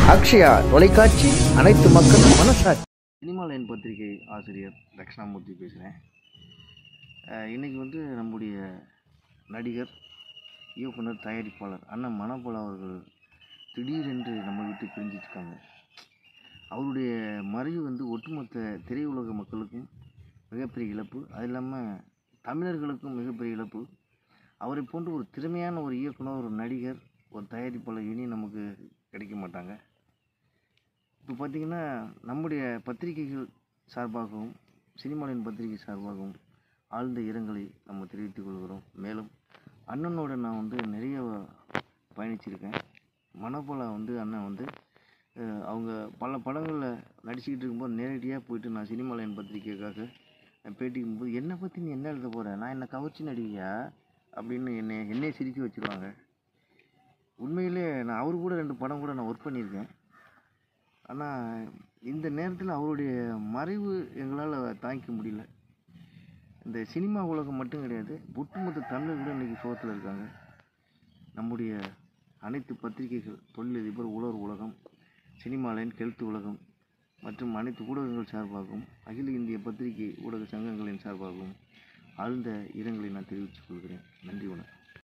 அக்ஷயா தொலைக்காட்சி அனைத்து மக்கள் மனசாட்சி சினிமா லைன் பத்திரிகை ஆசிரியர் தட்சிணாமூர்த்தி பேசுகிறேன் இன்றைக்கி வந்து நம்முடைய நடிகர் இயக்குனர் தயாரிப்பாளர் அண்ணன் மணப்பல அவர்கள் திடீரென்று நம்ம விட்டு பிரிஞ்சிருக்காங்க அவருடைய மறைவு வந்து ஒட்டுமொத்த திரையுலக மக்களுக்கும் மிகப்பெரிய இழப்பு அது இல்லாமல் தமிழர்களுக்கும் மிகப்பெரிய இழப்பு அவரை போன்று ஒரு திறமையான ஒரு இயக்குனர் ஒரு நடிகர் ஒரு தயாரிப்பாளர் இனி நமக்கு கிடைக்க மாட்டாங்க இப்போ பார்த்திங்கன்னா நம்முடைய பத்திரிகைகள் சார்பாகவும் சினிமாவின் பத்திரிகை சார்பாகவும் ஆழ்ந்த இரங்கலை நம்ம தெரிவித்துக் கொள்கிறோம் மேலும் அண்ணனோட நான் வந்து நிறைய பயணிச்சிருக்கேன் மணப்பலா வந்து அண்ணன் வந்து அஹ், அவங்க பல படங்களில் நடிச்சுக்கிட்டு இருக்கும்போது நேரடியாக போயிட்டு நான் சினிமா லைன் பத்திரிக்கைக்காக நான் பேட்டிக்கும் போது என்னை பற்றி நீ என்ன எழுத போகிற நான் என்ன கவர்ச்சி நடிகையா அப்படின்னு என்னை என்னையே சிரிக்க வச்சுருவாங்க உண்மையிலே நான் அவர் கூட ரெண்டு படம் கூட நான் ஒர்க் பண்ணியிருக்கேன் ஆனால் இந்த நேரத்தில் அவருடைய மறைவு எங்களால் தாங்கிக்க முடியல இந்த சினிமா உலகம் மட்டும் கிடையாது ஒட்டுமொத்த தமிழர்களும் இன்றைக்கி சோகத்தில் இருக்காங்க நம்முடைய அனைத்து பத்திரிகைகள் தொழிலதிபர் உலர் உலகம் சினிமா லைன் கெழுத்து உலகம் மற்றும் அனைத்து ஊடகங்கள் சார்பாகவும் அகில இந்திய பத்திரிகை ஊடக சங்கங்களின் சார்பாகவும் ஆழ்ந்த இரங்கலை நான் தெரிவித்துக் கொள்கிறேன் நன்றி வணக்கம்